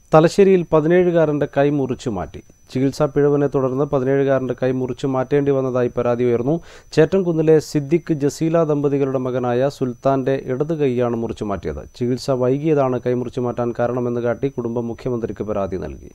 തലശ്ശേരിയിൽ പതിനേഴുകാരന്റെ കൈ മുറിച്ചു മാറ്റി ചികിത്സാ പിഴവിനെ തുടർന്ന് പതിനേഴുകാരന്റെ കൈ മുറിച്ചു മാറ്റേണ്ടി വന്നതായി പരാതി ഉയർന്നു ചേറ്റംകുന്നിലെ സിദ്ദിഖ് ജസീല ദമ്പതികളുടെ മകനായ സുൽത്താന്റെ ഇടത് കൈയാണ് മുറിച്ചു മാറ്റിയത് ചികിത്സ വൈകിയതാണ് കൈ മുറിച്ചു മാറ്റാൻ കാരണമെന്ന് കാട്ടി കുടുംബം മുഖ്യമന്ത്രിക്ക് പരാതി നൽകി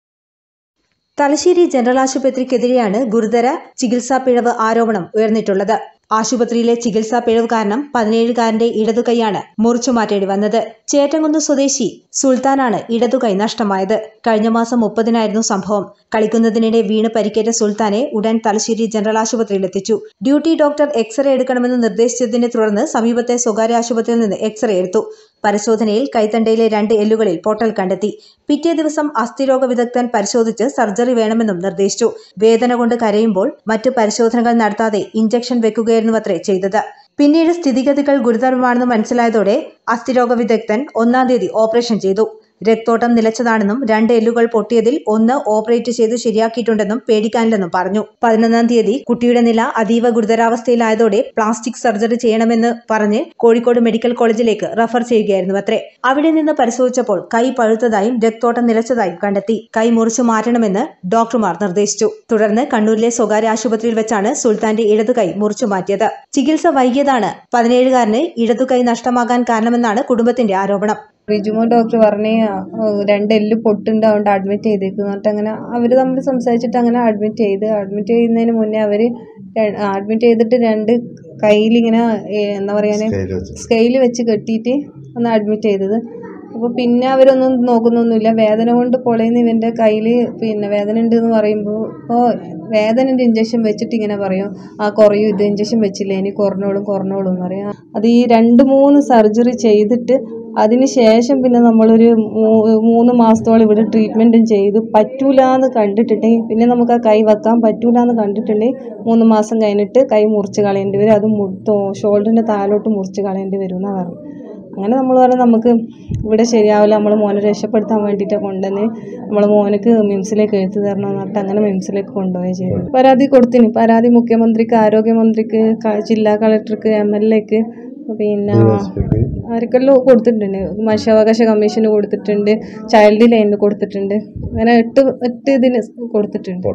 തലശ്ശേരി ജനറൽ ആശുപത്രിക്കെതിരെയാണ് ഗുരുതര ചികിത്സാ പിഴവ് ആരോപണം ഉയർന്നിട്ടുള്ളത് ആശുപത്രിയിലെ ചികിത്സാ പിഴവ് കാരണം പതിനേഴുകാരന്റെ ഇടതുകൈയാണ് മുറിച്ചു മാറ്റേണ്ടി വന്നത് ചേറ്റംകുന്ന് സ്വദേശി സുൽത്താനാണ് ഇടതുകൈ നഷ്ടമായത് കഴിഞ്ഞ മാസം മുപ്പതിനായിരുന്നു സംഭവം കളിക്കുന്നതിനിടെ വീണ് പരിക്കേറ്റ സുൽത്താനെ ഉടൻ തലശ്ശേരി ജനറൽ ആശുപത്രിയിൽ എത്തിച്ചു ഡ്യൂട്ടി ഡോക്ടർ എക്സ്റേ എടുക്കണമെന്ന് നിർദ്ദേശിച്ചതിനെ തുടർന്ന് സമീപത്തെ സ്വകാര്യ ആശുപത്രിയിൽ നിന്ന് എക്സ്റേ എടുത്തു പരിശോധനയിൽ കൈത്തണ്ടയിലെ രണ്ട് എല്ലുകളിൽ പൊട്ടൽ കണ്ടെത്തി പിറ്റേ ദിവസം അസ്ഥിരോഗ വിദഗ്ധൻ പരിശോധിച്ച് സർജറി വേണമെന്നും നിർദ്ദേശിച്ചു വേദന കൊണ്ട് കരയുമ്പോൾ മറ്റ് പരിശോധനകൾ നടത്താതെ ഇഞ്ചക്ഷൻ വെക്കുകയായിരുന്നുവത്രേ ചെയ്തത് പിന്നീട് സ്ഥിതിഗതികൾ ഗുരുതരമാണെന്ന് മനസ്സിലായതോടെ അസ്ഥിരോഗ വിദഗ്ധൻ ഒന്നാം തീയതി ഓപ്പറേഷൻ ചെയ്തു രക്തോട്ടം നിലച്ചതാണെന്നും രണ്ട് എല്ലുകൾ പൊട്ടിയതിൽ ഒന്ന് ഓപ്പറേറ്റ് ചെയ്ത് ശരിയാക്കിയിട്ടുണ്ടെന്നും പേടിക്കാനില്ലെന്നും പറഞ്ഞു പതിനൊന്നാം തീയതി കുട്ടിയുടെ നില അതീവ ഗുരുതരാവസ്ഥയിലായതോടെ പ്ലാസ്റ്റിക് സർജറി ചെയ്യണമെന്ന് പറഞ്ഞ് കോഴിക്കോട് മെഡിക്കൽ കോളേജിലേക്ക് റഫർ ചെയ്യുകയായിരുന്നു അത്രേ അവിടെ നിന്ന് പരിശോധിച്ചപ്പോൾ കൈ പഴുത്തതായും രക്തോട്ടം നിലച്ചതായും കണ്ടെത്തി കൈ മുറിച്ചു മാറ്റണമെന്ന് ഡോക്ടർമാർ നിർദ്ദേശിച്ചു തുടർന്ന് കണ്ണൂരിലെ സ്വകാര്യ ആശുപത്രിയിൽ വെച്ചാണ് സുൽത്താന്റെ ഇടതുകൈ മുറിച്ചു മാറ്റിയത് ചികിത്സ വൈകിയതാണ് പതിനേഴുകാരന് ഇടതുകൈ നഷ്ടമാകാൻ കാരണമെന്നാണ് കുടുംബത്തിന്റെ ആരോപണം റിജുമോ ഡോക്ടർ പറഞ്ഞ് രണ്ട് എല്ല് പൊട്ടുണ്ട് അതുകൊണ്ട് അഡ്മിറ്റ് ചെയ്തേക്ക് എന്നിട്ട് അങ്ങനെ അവർ തമ്മിൽ സംസാരിച്ചിട്ട് അങ്ങനെ അഡ്മിറ്റ് ചെയ്ത് അഡ്മിറ്റ് ചെയ്യുന്നതിന് മുന്നേ അവർ അഡ്മിറ്റ് ചെയ്തിട്ട് രണ്ട് കയ്യിലിങ്ങനെ ഏ, എന്താ പറയാന് സ്കെയിൽ വെച്ച് കെട്ടിയിട്ട് ഒന്ന് അഡ്മിറ്റ് ചെയ്തത് അപ്പോൾ പിന്നെ അവരൊന്നും നോക്കുന്നൊന്നുമില്ല വേദന കൊണ്ട് പൊളയുന്ന ഇവൻ്റെ കയ്യിൽ പിന്നെ വേദന ഉണ്ട് എന്ന് പറയുമ്പോൾ ഇപ്പോൾ വേദനൻ്റെ ഇഞ്ചക്ഷൻ വെച്ചിട്ട് ഇങ്ങനെ പറയും ആ കുറയും ഇത് ഇഞ്ചക്ഷൻ വെച്ചില്ലേ ഇനി കുറഞ്ഞോളും കുറഞ്ഞോളും എന്ന് പറയും അത് ഈ രണ്ട് മൂന്ന് സർജറി ചെയ്തിട്ട് അതിന് ശേഷം പിന്നെ നമ്മളൊരു മൂ- മൂന്ന് മാസത്തോളം ഇവിടെ ട്രീറ്റ്മെൻറ്റും ചെയ്ത് പറ്റൂല എന്ന് കണ്ടിട്ടുണ്ടെങ്കിൽ പിന്നെ നമുക്ക് ആ കൈ വെക്കാൻ പറ്റൂല എന്ന് കണ്ടിട്ടുണ്ടെങ്കിൽ മൂന്ന് മാസം കഴിഞ്ഞിട്ട് കൈ മുറിച്ച് കളയേണ്ടി വരും അത് ഷോൾഡറിൻ്റെ താഴോട്ട് മുറിച്ച് കളയേണ്ടി വരും എന്നാണ് പറഞ്ഞു അങ്ങനെ നമ്മൾ പറഞ്ഞു നമുക്ക് ഇവിടെ ശരിയാവില്ല നമ്മൾ മോനെ രക്ഷപ്പെടുത്താൻ വേണ്ടിയിട്ട് കൊണ്ടുവന്ന് നമ്മൾ മോനക്ക് മിംസിലേക്ക് എഴുത്ത് തരണം എന്ന് പറഞ്ഞിട്ട് അങ്ങനെ മിംസിലേക്ക് കൊണ്ടുപോയി ചെയ്തു പരാതി കൊടുത്തിന് പരാതി മുഖ്യമന്ത്രിക്ക് ആരോഗ്യമന്ത്രിക്ക് ക- ജില്ലാ കളക്ടർക്ക് എം എൽ എക്ക് പിന്നെ ആർക്കെല്ലാം കൊടുത്തിട്ടുണ്ട് മനുഷ്യാവകാശ കമ്മീഷന് കൊടുത്തിട്ടുണ്ട് ചൈൽഡ് ലൈനിന് കൊടുത്തിട്ടുണ്ട് അങ്ങനെ എട്ട് എട്ട് ഇതിന് കൊടുത്തിട്ടുണ്ട്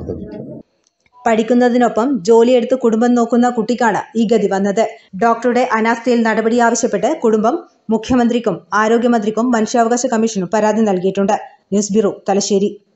പഠിക്കുന്നതിനൊപ്പം ജോലിയെടുത്ത് കുടുംബം നോക്കുന്ന കുട്ടിക്കാണ് ഈ ഗതി വന്നത് ഡോക്ടറുടെ അനാസ്ഥയിൽ നടപടി ആവശ്യപ്പെട്ട് കുടുംബം മുഖ്യമന്ത്രിക്കും ആരോഗ്യമന്ത്രിക്കും മനുഷ്യാവകാശ കമ്മീഷനും പരാതി നൽകിയിട്ടുണ്ട് ന്യൂസ് ബ്യൂറോ തലശ്ശേരി